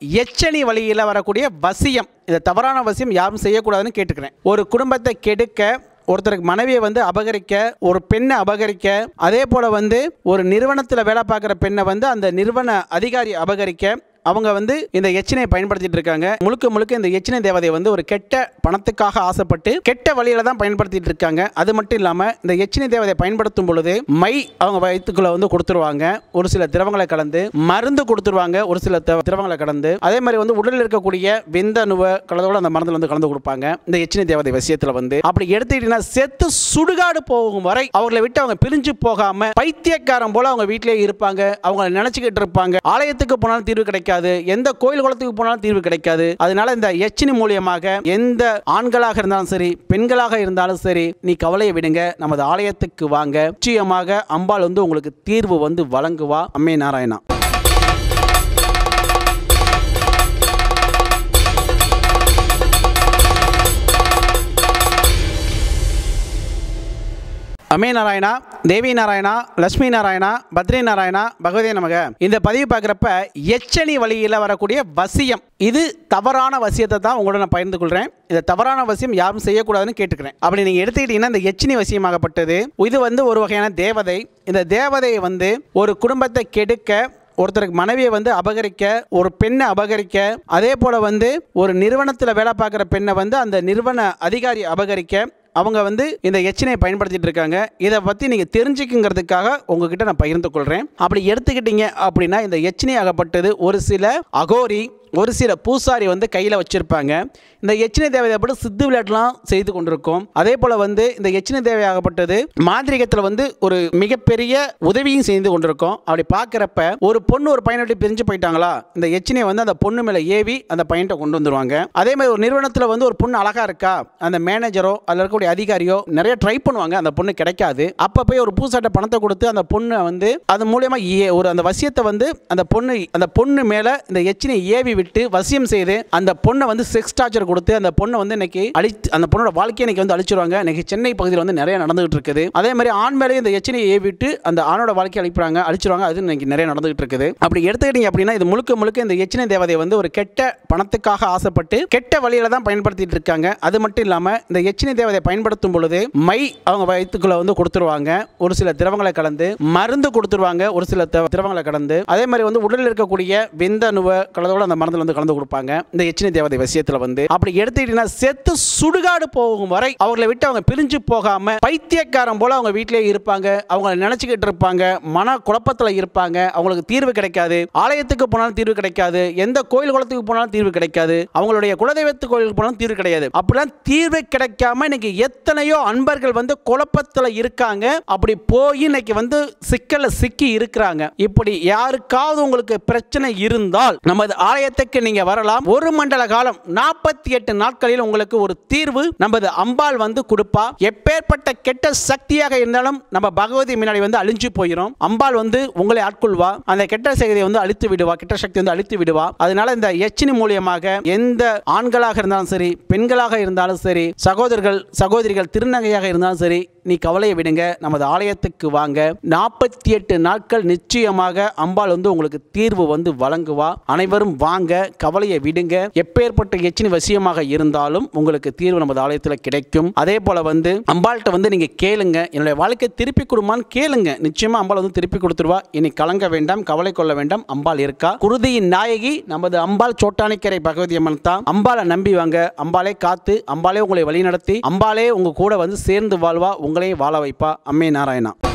எச்சனி வழியில் வரக்கூடிய வசியம் இந்த தவறான வசியம் யாரும் செய்யக்கூடாதுன்னு கேட்டுக்கிறேன் ஒரு குடும்பத்தை கெடுக்க ஒருத்தருக்கு மனைவியை வந்து அபகரிக்க ஒரு பெண்ணை அபகரிக்க அதே போல் வந்து ஒரு நிறுவனத்தில் வேலை பார்க்குற பெண்ணை வந்து அந்த நிறுவன அதிகாரி அபகரிக்க அவங்க வந்து இந்த எச்சினை பயன்படுத்திட்டு இருக்காங்க முழுக்க முழுக்க இந்த எச்சினை தேவதை வந்து ஒரு கெட்ட பணத்துக்காக ஆசைப்பட்டு கெட்ட வழியில தான் பயன்படுத்திட்டு இருக்காங்க அது மட்டும் இல்லாமல் இந்த எச்சினை தேவதை பயன்படுத்தும் பொழுது மை அவங்க வயிற்றுக்குள்ள வந்து கொடுத்துருவாங்க ஒரு சில திரவங்களை கலந்து மருந்து கொடுத்துருவாங்க ஒரு சில திர- திரவங்களை கலந்து அதே மாதிரி வந்து உடலில் இருக்கக்கூடிய விந்தணுவை கலந்தோட அந்த மருந்தில் வந்து கலந்து கொடுப்பாங்க இந்த எச்சினை தேவதை விஷயத்தில் வந்து அப்படி எடுத்துக்கிட்டீங்கன்னா செத்து சுடுகாடு போகும் வரை அவர்களை விட்டு அவங்க பிரிஞ்சு போகாம பைத்தியக்காரன் போல அவங்க வீட்டிலேயே இருப்பாங்க அவங்கள நினைச்சுக்கிட்டு இருப்பாங்க ஆலயத்துக்கு போனாலும் தீர்வு கிடைக்காது எந்த கோயில் குளத்துக்கு போனாலும் தீர்வு கிடைக்காது அதனால இந்த எச்சினி மூலியமாக எந்த ஆண்களாக இருந்தாலும் சரி பெண்களாக இருந்தாலும் சரி நீ கவலையை விடுங்க நமது ஆலயத்துக்கு வாங்க நிச்சயமாக அம்பாள் வந்து உங்களுக்கு தீர்வு வந்து வழங்குவா அம்மே நாராயணா அமே நாராயணா தேவி நாராயணா லட்சுமி நாராயணா பத்ரி நாராயணா பகவதி நமக இந்த பதிவு பார்க்குறப்ப எச்சனி வழியில் வரக்கூடிய வசியம் இது தவறான வசியத்தை தான் உங்களோட நான் பகிர்ந்து கொள்கிறேன் இந்த தவறான வசியம் யாரும் செய்யக்கூடாதுன்னு கேட்டுக்கிறேன் அப்படி நீங்கள் எடுத்துக்கிட்டீங்கன்னா இந்த எச்சினி வசியமாகப்பட்டது இது வந்து ஒரு வகையான தேவதை இந்த தேவதையை வந்து ஒரு குடும்பத்தை கெடுக்க ஒருத்தருக்கு மனைவியை வந்து அபகரிக்க ஒரு பெண்ணை அபகரிக்க அதே போல் வந்து ஒரு நிறுவனத்தில் வேலை பார்க்குற பெண்ணை வந்து அந்த நிறுவன அதிகாரி அபகரிக்க அவங்க வந்து இந்த எச்சினை பயன்படுத்திட்டு இருக்காங்க இதை பற்றி நீங்கள் தெரிஞ்சுக்குங்கிறதுக்காக உங்ககிட்ட நான் பகிர்ந்து கொள்கிறேன் அப்படி எடுத்துக்கிட்டீங்க அப்படின்னா இந்த எச்சினை ஆகப்பட்டது ஒரு சில அகோரி ஒரு சில பூசாரி வந்து கையில் வச்சுருப்பாங்க இந்த எச்சினை தேவையாகப்பட்டு சித்து விளையாட்டுலாம் செய்து கொண்டிருக்கோம் அதே போல் வந்து இந்த எச்சினை தேவையாகப்பட்டது மாந்திரிகத்தில் வந்து ஒரு மிகப்பெரிய உதவியும் செய்து கொண்டிருக்கோம் அப்படி பார்க்குறப்ப ஒரு பொண்ணு ஒரு பையனை விட்டு பிரிஞ்சு போயிட்டாங்களா இந்த எச்சினை வந்து அந்த பொண்ணு மேலே ஏவி அந்த பையன்ட்ட கொண்டு வந்துருவாங்க அதே மாதிரி ஒரு நிறுவனத்தில் வந்து ஒரு பொண்ணு அழகாக இருக்கா அந்த மேனேஜரோ அதில் இருக்கக்கூடிய அதிகாரியோ நிறைய ட்ரை பண்ணுவாங்க அந்த பொண்ணு கிடைக்காது அப்போ போய் ஒரு பூசாட்ட பணத்தை கொடுத்து அந்த பொண்ணை வந்து அது மூலயமா ஏ ஒரு அந்த வசியத்தை வந்து அந்த பொண்ணு அந்த பொண்ணு மேலே இந்த எச்சினை ஏவி விட்டு வசியம் செய்து அந்த பொண்ணை வந்து செக்ஸ் டார்ச்சர் கொடுத்து அந்த பொண்ணை வந்து இன்னைக்கு அழித்து அந்த பொண்ணோட வாழ்க்கையை இன்னைக்கு வந்து அழிச்சிருவாங்க இன்னைக்கு சென்னை பகுதியில் வந்து நிறைய நடந்துகிட்டு இருக்குது அதே மாதிரி ஆண் மேலே இந்த எச்சினையை ஏவிட்டு அந்த ஆணோட வாழ்க்கையை அழிப்பாங்க அழிச்சிருவாங்க அது இன்னைக்கு நிறைய நடந்துகிட்டு இருக்குது அப்படி எடுத்துக்கிட்டீங்க அப்படின்னா இது முழுக்க முழுக்க இந்த எச்சினை தேவதை வந்து ஒரு கெட்ட பணத்துக்காக ஆசைப்பட்டு கெட்ட வழியில தான் பயன்படுத்திட்டு இருக்காங்க அது மட்டும் இல்லாமல் இந்த எச்சினை தேவதை பயன்படுத்தும் பொழுது மை அவங்க வயிற்றுக்குள்ள வந்து கொடுத்துருவாங்க ஒரு சில திரவங்களை கலந்து மருந்து கொடுத்துருவாங்க ஒரு சில திர- திரவங்களை கலந்து அதே மாதிரி வந்து உடலில் இருக்கக்கூடிய விந்தணுவை கலந்தோட அந்த மருந்தில் வந்து கலந்து கொடுப்பாங்க இந்த எச்சினை தேவதை விஷயத்தில் வந்து அப்படி எடுத்துக்கிட்டீங்கன்னா செத்து சுடுகாடு போகும் வரை அவர்களை விட்டு அவங்க பிரிஞ்சு போகாம பைத்தியக்காரன் போல அவங்க வீட்டிலேயே இருப்பாங்க அவங்கள நினைச்சுக்கிட்டு இருப்பாங்க மன குழப்பத்தில் இருப்பாங்க அவங்களுக்கு தீர்வு கிடைக்காது ஆலயத்துக்கு போனாலும் தீர்வு கிடைக்காது எந்த கோயில் குளத்துக்கு போனாலும் தீர்வு கிடைக்காது அவங்களுடைய குலதெய்வத்து கோயிலுக்கு போனாலும் தீர்வு கிடையாது அப்படிலாம் தீர்வு கிடைக்காம இன்னைக்கு எத்தனையோ அன்பர்கள் வந்து குழப்பத்தில் இருக்காங்க அப்படி போய் இன்னைக்கு வந்து சிக்கல்ல சிக்கி இருக்கிறாங்க இப்படி யாருக்காவது உங்களுக்கு பிரச்சனை இருந்தால் நமது ஆலயத்துக்கு நீங்க வரலாம் ஒரு மண்டல காலம் நாற்பத்தி எட்டு நாட்களில் உங்களுக்கு ஒரு தீர்வு நமது அம்பாள் வந்து கொடுப்பா எப்பேற்பட்ட கெட்ட சக்தியாக இருந்தாலும் நம்ம பகவதி முன்னாடி வந்து அழிஞ்சு போயிடும் அம்பாள் வந்து உங்களை ஆட்கொள்வா அந்த கெட்ட சக்தியை வந்து அழித்து விடுவா கெட்ட சக்தி வந்து அழித்து விடுவா அதனால இந்த எச்சினி மூலியமாக எந்த ஆண்களாக இருந்தாலும் சரி பெண்களாக இருந்தாலும் சரி சகோதரர்கள் சகோதரிகள் திருநங்கையாக இருந்தாலும் சரி நீ கவலையை விடுங்க நமது ஆலயத்துக்கு வாங்க நாற்பத்தி எட்டு நாட்கள் நிச்சயமாக அம்பாள் வந்து உங்களுக்கு தீர்வு வந்து வழங்குவா அனைவரும் வாங்க கவலையை விடுங்க எப்பேற்பட்ட எச்சினி வசியமாக இருந்தாலும் உங்களுக்கு தீர்வு நமது ஆலயத்தில் கிடைக்கும் அதே போல வந்து அம்பாள்கிட்ட வந்து நீங்க கேளுங்க என்னுடைய வாழ்க்கை திருப்பி கொடுமான்னு கேளுங்க நிச்சயமா அம்பாள் வந்து திருப்பி கொடுத்துருவா இனி கலங்க வேண்டாம் கவலை கொள்ள வேண்டாம் அம்பாள் இருக்கா குருதியின் நாயகி நமது அம்பாள் சோட்டானிக்கரை பகவதி அம்மன் தான் அம்பாளை நம்பி வாங்க அம்பாளே காத்து அம்பாளே உங்களை வழிநடத்தி அம்பாளே உங்க கூட வந்து சேர்ந்து வாழ்வா உங்களையும் வாழ வைப்பா அம்மே நாராயணா